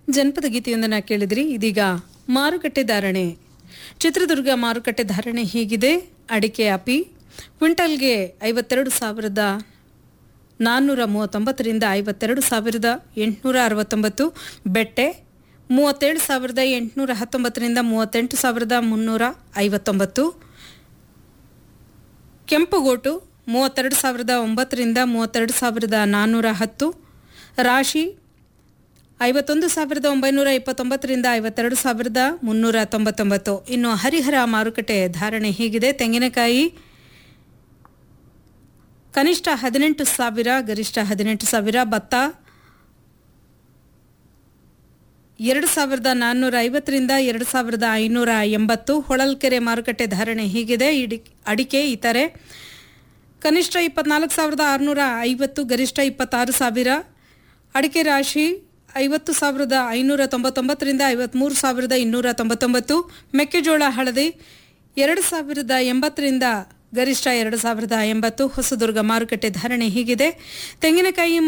ಜನಪದ ಗೀತೆಯೊಂದನ್ನು ಕೇಳಿದ್ರಿ ಇದೀಗ ಮಾರುಕಟ್ಟೆ ಧಾರಣೆ ಚಿತ್ರದುರ್ಗ ಮಾರುಕಟ್ಟೆ ಧಾರಣೆ ಹೀಗಿದೆ ಅಡಿಕೆ ಅಪಿ ಕ್ವಿಂಟಲ್ಗೆ ಐವತ್ತೆರಡು ಸಾವಿರದ ನಾನ್ನೂರ ಮೂವತ್ತೊಂಬತ್ತರಿಂದ ಐವತ್ತೆರಡು ಸಾವಿರದ ಎಂಟುನೂರ ಅರವತ್ತೊಂಬತ್ತು ಬೆಟ್ಟೆ ಮೂವತ್ತೇಳು ಸಾವಿರದ ಎಂಟುನೂರ ಹತ್ತೊಂಬತ್ತರಿಂದ ಮೂವತ್ತೆಂಟು ಸಾವಿರದ ಮುನ್ನೂರ ಐವತ್ತೊಂಬತ್ತು ಕೆಂಪುಗೋಟು ಮೂವತ್ತೆರಡು ಸಾವಿರದ ಒಂಬತ್ತರಿಂದ ಮೂವತ್ತೆರಡು ಸಾವಿರದ ನಾನ್ನೂರ ಹತ್ತು ರಾಶಿ ಐವತ್ತೊಂದು ಸಾವಿರದ ಒಂಬೈನೂರ ಇಪ್ಪತ್ತೊಂಬತ್ತರಿಂದ ಐವತ್ತೆರಡು ಸಾವಿರದ ಮುನ್ನೂರ ತೊಂಬತ್ತೊಂಬತ್ತು ಇನ್ನು ಹರಿಹರ ಮಾರುಕಟ್ಟೆ ಧಾರಣೆ ಹೀಗಿದೆ ತೆಂಗಿನಕಾಯಿ ಕನಿಷ್ಠ ಹದಿನೆಂಟು ಸಾವಿರ ಗರಿಷ್ಠ ಹದಿನೆಂಟು ಸಾವಿರ ಭತ್ತ ಎರಡು ಸಾವಿರದ ನಾನ್ನೂರ ಐವತ್ತರಿಂದ ಎರಡು ಸಾವಿರದ ಐನೂರ ಎಂಬತ್ತು ಹೊಳಲ್ಕೆರೆ ಮಾರುಕಟ್ಟೆ ಧಾರಣೆ ಹೀಗಿದೆ ಇಡಿ ಅಡಿಕೆ ಇತರೆ ಕನಿಷ್ಠ ಇಪ್ಪತ್ನಾಲ್ಕು ಸಾವಿರದ ಆರುನೂರ ಐವತ್ತು ಗರಿಷ್ಠ ಇಪ್ಪತ್ತಾರು ಸಾವಿರ ಅಡಿಕೆ ರಾಶಿ ಐವತ್ತು ಸಾವಿರದ ಐನೂರ ತೊಂಬತ್ತೊಂಬತ್ತರಿಂದ ಐವತ್ತ್ಮೂರು ಸಾವಿರದ ಇನ್ನೂರ ತೊಂಬತ್ತೊಂಬತ್ತು ಮೆಕ್ಕೆಜೋಳ ಹಳದಿ ಎರಡು ಸಾವಿರದ ಎಂಬತ್ತರಿಂದ ಗರಿಷ್ಠ ಎರಡು ಸಾವಿರದ ಎಂಬತ್ತು ಹೊಸದುರ್ಗ ಮಾರುಕಟ್ಟೆ ಧಾರಣೆ ಹೀಗಿದೆ ತೆಂಗಿನಕಾಯಿ